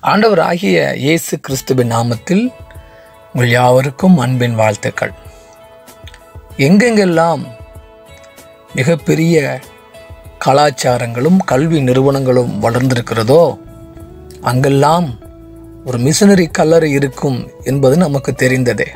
ஆண்டவராகிய இயேசு கிறிஸ்துவின் நாமத்தில் உங்கள் யாவருக்கும் அன்பின் வாழ்த்துக்கள் எங்கெங்கெல்லாம் மிகப்பெரிய கலாச்சாரங்களும் கல்வி நிறுவனங்களும் வளர்ந்திருக்கிறதோ அங்கெல்லாம் ஒரு மிஷனரி கல்லறை இருக்கும் என்பது நமக்கு தெரிந்ததே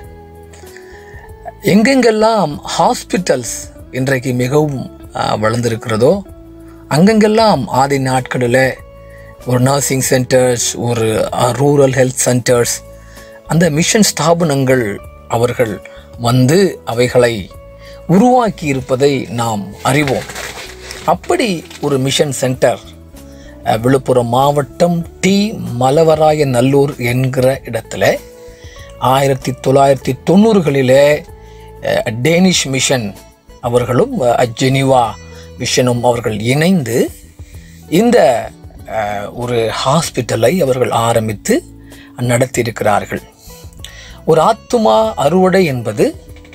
எங்கெங்கெல்லாம் ஹாஸ்பிட்டல்ஸ் இன்றைக்கு மிகவும் அஹ், வளர்ந்திருக்கிறதோ அங்கெங்கெல்லாம் ஆதி நாட்களில் ஒரு நர்சிங் சென்டர்ஸ் ஒரு ரூரல் ஹெல்த் சென்டர்ஸ் அந்த மிஷன் ஸ்தாபனங்கள் அவர்கள் வந்து அவைகளை உருவாக்கி இருப்பதை நாம் அறிவோம் அப்படி ஒரு மிஷன் சென்டர் அஹ், விழுப்புரம் மாவட்டம் டி மலவராய நல்லூர் என்கிற இடத்துல ஆயிரத்தி தொள்ளாயிரத்தி தொண்ணூறுகளிலே அஹ், டேனிஷ் மிஷன் அவர்களும் அஹ், ஜெனீவா மிஷனும் அவர்கள் இணைந்து இந்த அஹ், ஒரு ஹாஸ்பிட்டலை அவர்கள் ஆரம்பித்து நடத்தியிருக்கிறார்கள் ஒரு ஆத்துமா அறுவடை என்பது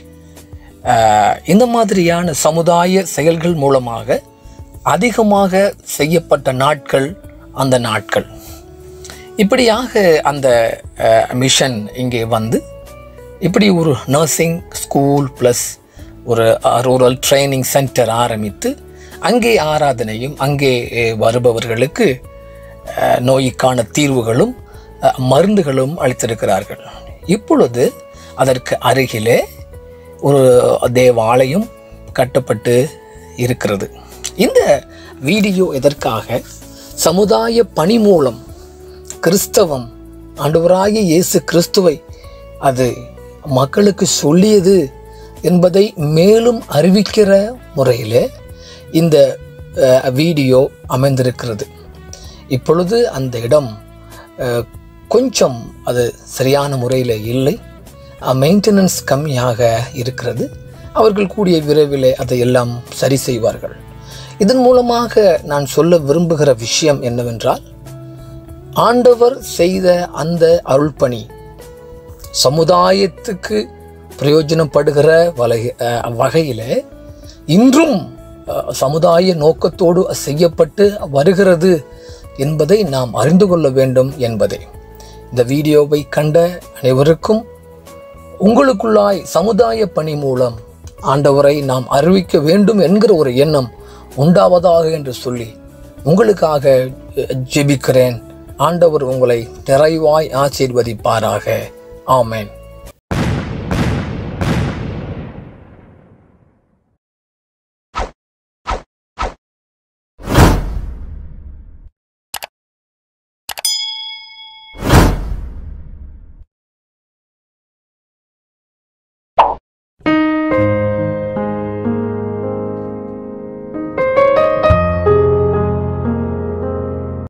அஹ், இந்த மாதிரியான சமுதாய செயல்கள் மூலமாக அதிகமாக செய்யப்பட்ட நாட்கள் அந்த நாட்கள் இப்படியாக அந்த அஹ், மிஷன் இங்கே வந்து இப்படி ஒரு நர்சிங் ஸ்கூல் ப்ளஸ் ஒரு ரூரல் ட்ரைனிங் சென்டர் ஆரம்பித்து அங்கே ஆராதனையும் அங்கே அஹ், வருபவர்களுக்கு அஹ், நோய்க்கான தீர்வுகளும் அஹ், மருந்துகளும் அளித்திருக்கிறார்கள் இப்பொழுது அதற்கு அருகிலே ஒரு தேவாலயம் கட்டப்பட்டு இருக்கிறது இந்த வீடியோ எதற்காக சமுதாய பணி மூலம் கிறிஸ்தவம் ஆண்டவராகிய இயேசு கிறிஸ்துவை அது மக்களுக்கு சொல்லியது என்பதை மேலும் அறிவிக்கிற முறையில் இந்த அஹ், வீடியோ அமைந்திருக்கிறது இப்பொழுது அந்த இடம் அஹ், கொஞ்சம் அது சரியான முறையில் இல்லை மெயின்டெனன்ஸ் கம்மியாக இருக்கிறது அவர்கள் கூடிய விரைவில் அதையெல்லாம் சரி செய்வார்கள் இதன் மூலமாக நான் சொல்ல விரும்புகிற விஷயம் என்னவென்றால் ஆண்டவர் செய்த அந்த அருள்பணி சமுதாயத்துக்கு பிரயோஜனப்படுகிற வலை வகையில் இன்றும் அஹ், சமுதாய நோக்கத்தோடு செய்யப்பட்டு வருகிறது என்பதை நாம் அறிந்து கொள்ள வேண்டும் என்பதே இந்த வீடியோவை கண்ட அனைவருக்கும் உங்களுக்குள்ளாய் சமுதாய பணி மூலம் ஆண்டவரை நாம் அறிவிக்க வேண்டும் என்கிற ஒரு எண்ணம் உண்டாவதாக என்று சொல்லி உங்களுக்காக அஹ், ஜெபிக்கிறேன் ஆண்டவர் உங்களை நிறைவாய் ஆசீர்வதிப்பாராக ஆமென்